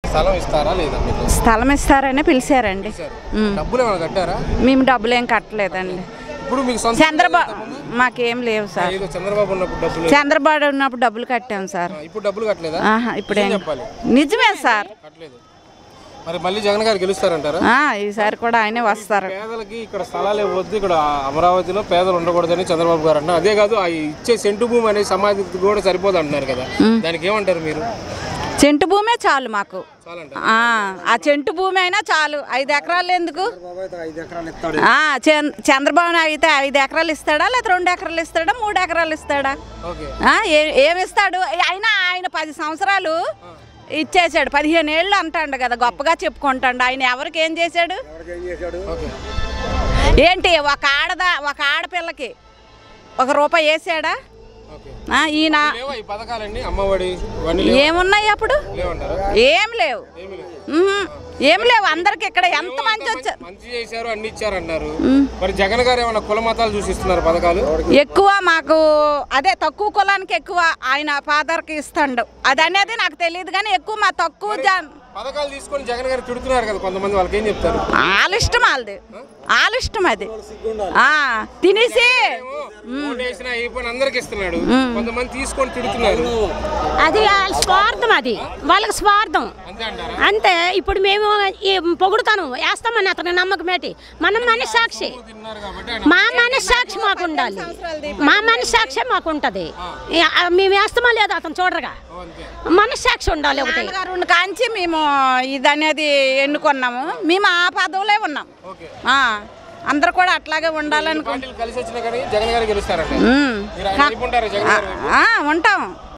స్థలం ఇస్తారా లేదా మీకు స్థలం ఇస్తారని పిలిచారండి ఉమ్. డబ్బులు ఏమైనా కట్టారా మేము డబ్బులు ఏం కట్టలేదండి ఇప్పుడు మీకు సొంత చంద్రబాబు మాకేం లేవు సార్ ఏదో చంద్రబాబు ఉన్నప్పుడు డబ్బులు చంద్రబాబు ఉన్నప్పుడు డబ్బులు కట్టాం సార్ ఇప్పుడు డబ్బులు కట్టలేదా ఆహా ఇప్పుడేం నిజం చెప్పాలి నిజమే సార్ కట్టలేదు మరి మళ్ళీ జగన్ గారు గెలుస్తారంటారా ఆ, ఈసారి కూడా ఆయనే వస్తారు పేదలకి ఇక్కడ స్థలాలు ఇవ్వద్దు ఇక్కడ అమరావతిలో పేదలు ఉండకూడదని చంద్రబాబు గారు అంటున్నారు అదే కాదు ఆ ఇచ్చే సెంటు భూమి అనేది సమాధికి కూడా సరిపోదు అంటున్నారు కదా దానికి ఏమంటారు మీరు చెంటు భూమే చాలు మాకు చాలంటారు ఆ, ఆ చెంటు భూమి అయినా చాలు ఐదు ఎకరాలు ఎందుకు ఆ, చంద్ర- చంద్రబాబు అయితే ఐదు ఎకరాలు ఇస్తాడా లేదా రెండు ఎకరాలు ఇస్తాడా మూడు ఎకరాలు ఇస్తాడా ఓకే ఆ, ఏ- ఏమిస్తాడు అయినా ఆయన పది సంవత్సరాలు ఇచ్చేసాడు పదిహేను ఏళ్ళు అంటాడు కదా గొప్పగా చెప్పుకుంటాడు ఆయన ఎవరికి ఏం చేశాడు ఓకే ఏంటి ఒక ఆడదా ఒక ఆడపిల్లకి ఒక రూపాయి వేసాడా ఓకే ఆ, ఈయన లేవా ఈ పథకాలన్నీ అమ్మఒడి ఇవన్నీ లేవా? ఏమున్నాయి అప్పుడు లేవంటారా ఏం లేవు ఏమీ లేవు ఉహుం. ఏం లేవు అందరికి ఇక్కడ ఎంత మంచి వచ్చారు మంచి చేశారు అన్ని ఇచ్చారు అన్నారు మరి జగన్ గారు ఏమైనా కుల మతాలు చూసిస్తున్నారు పథకాలు ఎక్కువ మాకు అదే తక్కువ కులానికి ఎక్కువ ఆయన ఫాదర్కి ఇస్తాడు అది అనేది నాకు తెలియదు కానీ ఎక్కువ మా తక్కువ జన్ పథకాలు తీసుకొని జగన్ గారు తిడుతున్నారు కదా కొంతమంది వాళ్ళకి ఏం చెప్తారు వాళ్ళ ఇష్టం వాళ్ళది వాళ్ళ ఇష్టం అది ఆ, తినేసి ఓటు వేసినా ఏ పని అందరికి ఇస్తున్నాడు కొంతమంది తీసుకొని తిడుతున్నారు అది వాళ్ళ స్వార్థం అది వాళ్ళకి స్వార్థం అంతే అంటారా అంతే ఇప్పుడు మేము ఈ పొగుడుతాను వేస్తామని అతను నమ్మకమేటి మనం మనస్సాక్షి తిన్నారు కాబట్టి ఆయన మా మనస్సాక్షి మాకు ఉండాలి మా మనస్సాక్షి మాకు ఉంటది ఈ- ఆ మేము వేస్తామా లేదా అతను చూడరుగా అంతే మనస్సాక్షి ఉండాలి ఒకటి నాన్నగారు ఉన్న కాంచి మేము ఇది అనేది ఎన్నుకున్నాము మేము ఆ పదవులే ఉన్నాం ఓకే ఆ, అందరూ కూడా అట్లాగే ఉండాలనుకో పార్టీలు కలిసి వచ్చినా కానీ జగన్ గారు గెలుస్తారంట ఉమ్. మీరు ఆయన వైపు ఉంటారా జగన్ గారు ఆ, ఉంటాం